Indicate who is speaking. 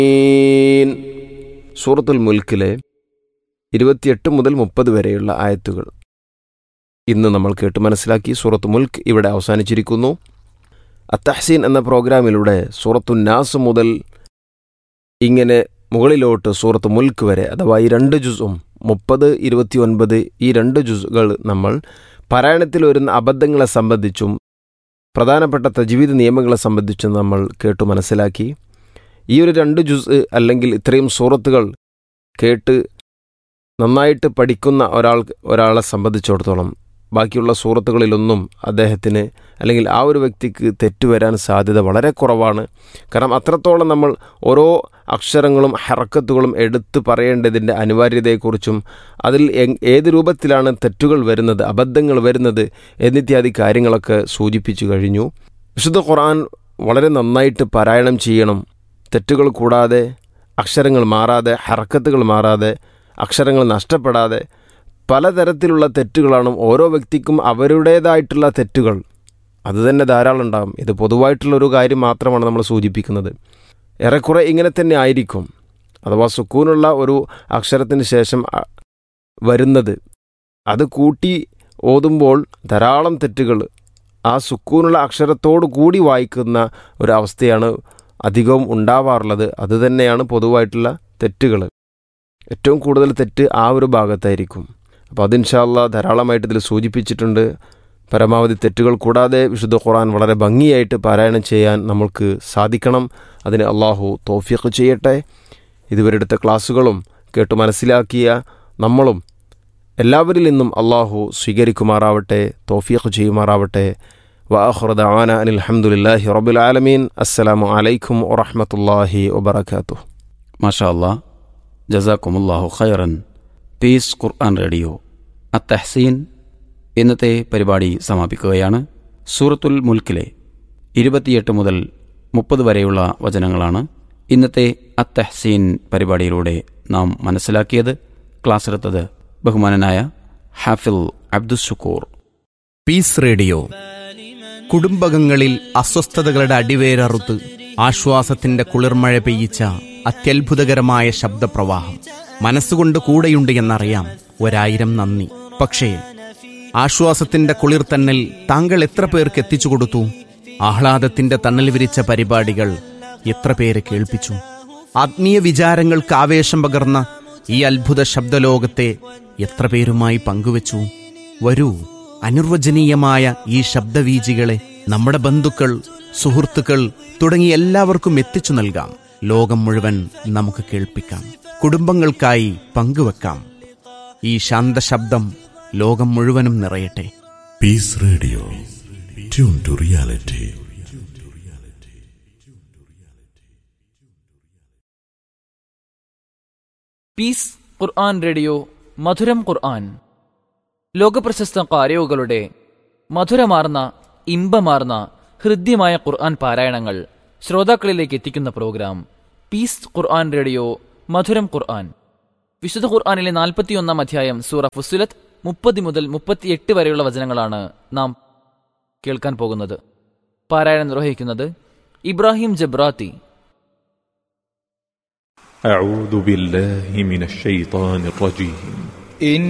Speaker 1: സൂറത്തുൽ മുൽക്കിലെ ഇരുപത്തിയെട്ട് മുതൽ മുപ്പത് വരെയുള്ള ആയത്തുകൾ ഇന്ന് നമ്മൾ കേട്ട് മനസ്സിലാക്കി സൂറത്ത് മുൽക്ക് ഇവിടെ അവസാനിച്ചിരിക്കുന്നു അത്തഹസീൻ എന്ന പ്രോഗ്രാമിലൂടെ സൂറത്തു നാസ് മുതൽ ഇങ്ങനെ മുകളിലോട്ട് സൂറത്ത് മുൽക്ക് വരെ അഥവാ ഈ രണ്ട് ജുസും മുപ്പത് ഇരുപത്തി ഒൻപത് ഈ രണ്ട് ജുസുകൾ നമ്മൾ പാരായണത്തിൽ വരുന്ന അബദ്ധങ്ങളെ സംബന്ധിച്ചും പ്രധാനപ്പെട്ട തജ്വീദ് നിയമങ്ങളെ സംബന്ധിച്ചും നമ്മൾ കേട്ടു മനസ്സിലാക്കി ഈ ഒരു രണ്ട് ജുസ് അല്ലെങ്കിൽ ഇത്രയും സൂറത്തുകൾ കേട്ട് നന്നായിട്ട് പഠിക്കുന്ന ഒരാൾ ഒരാളെ സംബന്ധിച്ചിടത്തോളം ബാക്കിയുള്ള സൂറത്തുകളിലൊന്നും അദ്ദേഹത്തിന് അല്ലെങ്കിൽ ആ ഒരു വ്യക്തിക്ക് തെറ്റുവരാൻ സാധ്യത വളരെ കുറവാണ് കാരണം അത്രത്തോളം നമ്മൾ ഓരോ അക്ഷരങ്ങളും ഹറക്കത്തുകളും എടുത്തു പറയേണ്ടതിൻ്റെ അനിവാര്യതയെക്കുറിച്ചും അതിൽ ഏത് രൂപത്തിലാണ് തെറ്റുകൾ വരുന്നത് അബദ്ധങ്ങൾ വരുന്നത് എന്നിത്യാദി കാര്യങ്ങളൊക്കെ സൂചിപ്പിച്ചു കഴിഞ്ഞു വിശുദ്ധ ഖുർആൻ വളരെ നന്നായിട്ട് പാരായണം ചെയ്യണം തെറ്റുകൾ കൂടാതെ അക്ഷരങ്ങൾ മാറാതെ ഹറക്കത്തുകൾ മാറാതെ അക്ഷരങ്ങൾ നഷ്ടപ്പെടാതെ പലതരത്തിലുള്ള തെറ്റുകളാണ് ഓരോ വ്യക്തിക്കും അവരുടേതായിട്ടുള്ള തെറ്റുകൾ അത് തന്നെ ധാരാളം ഉണ്ടാകും ഇത് പൊതുവായിട്ടുള്ള ഒരു കാര്യം മാത്രമാണ് നമ്മൾ സൂചിപ്പിക്കുന്നത് ഏറെക്കുറെ ഇങ്ങനെ തന്നെ ആയിരിക്കും അഥവാ സുക്കൂനുള്ള ഒരു അക്ഷരത്തിന് ശേഷം വരുന്നത് അത് കൂട്ടി ഓതുമ്പോൾ ധാരാളം തെറ്റുകൾ ആ സുക്കൂനുള്ള അക്ഷരത്തോടു കൂടി വായിക്കുന്ന ഒരവസ്ഥയാണ് അധികവും ഉണ്ടാവാറുള്ളത് അതുതന്നെയാണ് പൊതുവായിട്ടുള്ള തെറ്റുകൾ ഏറ്റവും കൂടുതൽ തെറ്റ് ആ ഒരു ഭാഗത്തായിരിക്കും അപ്പോൾ അതിൻഷാല്ല ധാരാളമായിട്ട് ഇതിൽ സൂചിപ്പിച്ചിട്ടുണ്ട് പരമാവധി തെറ്റുകൾ കൂടാതെ വിശുദ്ധ ഖുറാൻ വളരെ ഭംഗിയായിട്ട് പാരായണം ചെയ്യാൻ നമ്മൾക്ക് സാധിക്കണം അതിന് അള്ളാഹു തോഫിയൊക്കെ ചെയ്യട്ടെ ഇതുവരെടുത്ത ക്ലാസ്സുകളും കേട്ട് മനസ്സിലാക്കിയ നമ്മളും എല്ലാവരിൽ നിന്നും അള്ളാഹു സ്വീകരിക്കുമാറാവട്ടെ തോഫിയൊക്കെ ചെയ്യുമാറാവട്ടെ വാഹുറദ് ആന അനിൽ അഹമ്മദില്ലാഹി റബുൽ ആലമീൻ അസ്സലാമു അലൈക്കും വറഹമത്തല്ലാഹി വബർക്കാത്തു
Speaker 2: മാഷാ അല്ലാ ജസാക്കുമുല്ലാഹു ഖൈറൻ പീസ് ഖുർആൻ റേഡിയോ അത്തഹ്സീൻ ഇന്നത്തെ പരിപാടി സമാപിക്കുകയാണ് സൂറത്തുൽ മുൽക്കിലെ ഇരുപത്തിയെട്ട് മുതൽ മുപ്പത് വരെയുള്ള വചനങ്ങളാണ് ഇന്നത്തെ അത്തഹ്സീൻ പരിപാടിയിലൂടെ നാം മനസ്സിലാക്കിയത് ക്ലാസ് എടുത്തത് ബഹുമാനനായ ഹാഫിൽ അബ്ദുഷുക്കൂർ
Speaker 3: പീസ് റേഡിയോ കുടുംബകങ്ങളിൽ അസ്വസ്ഥതകളുടെ അടിവേരറുത്ത് ആശ്വാസത്തിന്റെ കുളിർമഴ പെയ്യിച്ച അത്യത്ഭുതകരമായ ശബ്ദപ്രവാഹം മനസ്സുകൊണ്ട് കൂടെയുണ്ട് എന്നറിയാം ഒരായിരം നന്ദി പക്ഷേ ആശ്വാസത്തിന്റെ കുളിർത്തന്നൽ താങ്കൾ എത്ര പേർക്ക് എത്തിച്ചു കൊടുത്തു ആഹ്ലാദത്തിന്റെ തണൽ വിരിച്ച പരിപാടികൾ എത്ര പേര് കേൾപ്പിച്ചു ആത്മീയ വിചാരങ്ങൾക്ക് ആവേശം പകർന്ന ഈ അത്ഭുത ശബ്ദലോകത്തെ എത്ര പേരുമായി പങ്കുവച്ചു വരൂ അനിർവചനീയമായ ഈ ശബ്ദവീജികളെ നമ്മുടെ ബന്ധുക്കൾ സുഹൃത്തുക്കൾ തുടങ്ങി എല്ലാവർക്കും എത്തിച്ചു നൽകാം ലോകം മുഴുവൻ നമുക്ക് കേൾപ്പിക്കാം കുടുംബങ്ങൾക്കായി പങ്കുവെക്കാം ഈ ശാന്തശബ്ദം ലോകം മുഴുവനും നിറയട്ടെ
Speaker 4: peace radio tune to reality
Speaker 5: peace Quran radio മധുരം ഖുർആൻ ലോകപ്രശസ്ത കാരയോഗകളുടെ മധുരമാർന്ന ഇമ്പമാർന്ന ഹൃദ്യമായ ഖുർആൻ പാരായണങ്ങൾ ശ്രോതാക്കളിലേക്ക് എത്തിക്കുന്ന പ്രോഗ്രാം പീസ് ഖുർആൻ റേഡിയോ മധുരം ഖുർആൻ വിശുദ്ധ ഖുർആാനിലെ നാൽപ്പത്തിയൊന്നാം അധ്യായം സൂറ ഫുസുലത്ത് മുപ്പത് മുതൽ മുപ്പത്തിയെട്ട് വരെയുള്ള വചനങ്ങളാണ് നാം കേൾക്കാൻ പോകുന്നത് പാരായണം നിർവഹിക്കുന്നത് ഇബ്രാഹിം ജബ്രാത്തി
Speaker 6: أعوذ بالله من الشيطان الرجيم
Speaker 7: إن